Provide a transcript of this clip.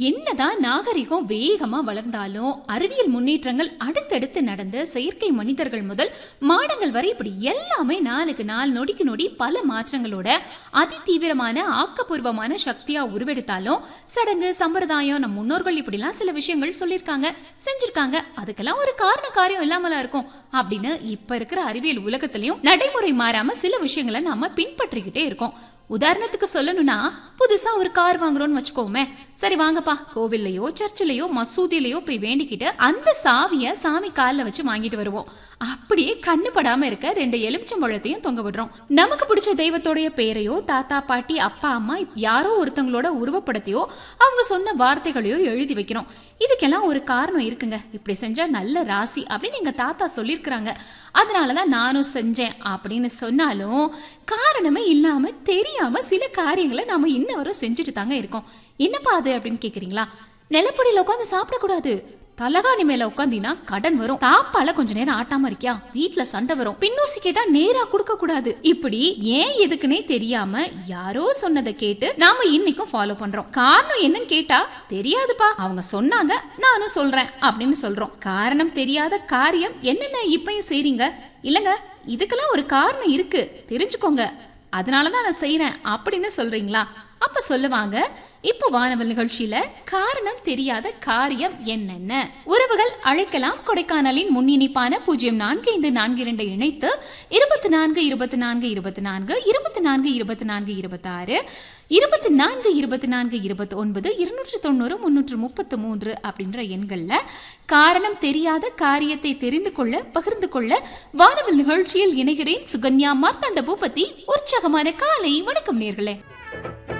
என்னதான் நாகரிகம் வேகமா வளர்ந்தாலும் அறிவியல் முன்னேற்றங்கள் அடுத்தடுத்து நடந்து செயற்கை மனிதர்கள் முதல் மாடங்கள் வரை இப்படி எல்லாமே நாளுக்கு நாள் நொடிக்கு நொடி பல மாற்றங்களோட அதி தீவிரமான ஆக்கப்பூர்வமான சக்தியா உருவெடுத்தாலும் சடங்கு சம்பிரதாயம் நம் முன்னோர்கள் இப்படிலாம் சில விஷயங்கள் சொல்லியிருக்காங்க செஞ்சிருக்காங்க அதுக்கெல்லாம் ஒரு காரண காரியம் இல்லாமலா இருக்கும் அப்படின்னு இப்ப இருக்கிற அறிவியல் உலகத்திலயும் நடைமுறை மாறாம சில விஷயங்களை நாம பின்பற்றிக்கிட்டே இருக்கோம் உதாரணத்துக்கு சொல்லணும்னா புதுசா ஒரு கார் வாங்குறோம்னு வச்சுக்கோமே சரி வாங்கப்பா கோவில்லையோ சர்ச்சிலையோ மசூதியிலையோ போய் வேண்டிக்கிட்டு அந்த சாவிய சாமி கால்ல வச்சு வாங்கிட்டு வருவோம் அப்படியே கண்ணு படாம இருக்க ரெண்டு எலுமிச்சம்பழத்தையும் தொங்க விடுறோம் நமக்கு பிடிச்ச தெய்வத்தோடைய பேரையோ தாத்தா பாட்டி அப்பா அம்மா யாரோ ஒருத்தங்களோட உருவப்படத்தையோ அவங்க சொன்ன வார்த்தைகளையோ எழுதி வைக்கிறோம் இதுக்கெல்லாம் ஒரு காரணம் இருக்குங்க இப்படி செஞ்சா நல்ல ராசி அப்படின்னு எங்க தாத்தா சொல்லியிருக்கிறாங்க அதனாலதான் நானும் செஞ்சேன் அப்படின்னு சொன்னாலும் காரணமே இல்லாம தெரியாம சில காரியங்களை நாம இன்ன வரை செஞ்சுட்டு தாங்க இருக்கோம் என்னப்பா அது அப்படின்னு கேக்குறீங்களா நிலப்படியில உட்காந்து சாப்பிடக்கூடாது தலகாணி மேல உட்காந்தினா கடன் வரும் தாப்பால கொஞ்ச நேரம் ஆட்டாம இருக்கியா வீட்ல சண்டை வரும் பின்னூசி கேட்டா நேரா கொடுக்க கூடாது இப்படி ஏன் எதுக்குன்னே தெரியாம யாரோ சொன்னதை கேட்டு நாம இன்னைக்கும் ஃபாலோ பண்றோம் காரணம் என்னன்னு கேட்டா தெரியாதுப்பா அவங்க சொன்னாங்க நானும் சொல்றேன் அப்படின்னு சொல்றோம் காரணம் தெரியாத காரியம் என்னென்ன இப்பயும் செய்றீங்க இல்லங்க இதுக்கெல்லாம் ஒரு காரணம் இருக்கு தெரிஞ்சுக்கோங்க அதனாலதான் நான் செய்றேன் அப்படின்னு சொல்றீங்களா அப்ப சொல்லுவாங்க இப்போ வானவல் நிகழ்ச்சியில காரணம் தெரியாத காரியம் என்னென்ன உறவுகள் அழைக்கலாம் கொடைக்கானலின் முன் இணைப்பான பூஜ்ஜியம் நான்கு ஐந்து நான்கு இரண்டை இணைத்து இருபத்தி நான்கு இருபத்தி நான்கு இருபத்தி நான்கு இருபத்தி நான்கு இருபத்தி நான்கு இருபத்தாறு இருபத்தி நான்கு இருபத்தி நான்கு இருபத்தி ஒன்பது இருநூற்று தொண்ணூறு முன்னூற்று முப்பத்து மூன்று அப்படின்ற எண்கள்ல காரணம் தெரியாத காரியத்தை தெரிந்து கொள்ள பகிர்ந்து கொள்ள வானவல் நிகழ்ச்சியில் இணைகிறேன் சுகன்யா மார்த்தாண்ட பூபதி உற்சாகமான காலை வணக்கம் நேர்களே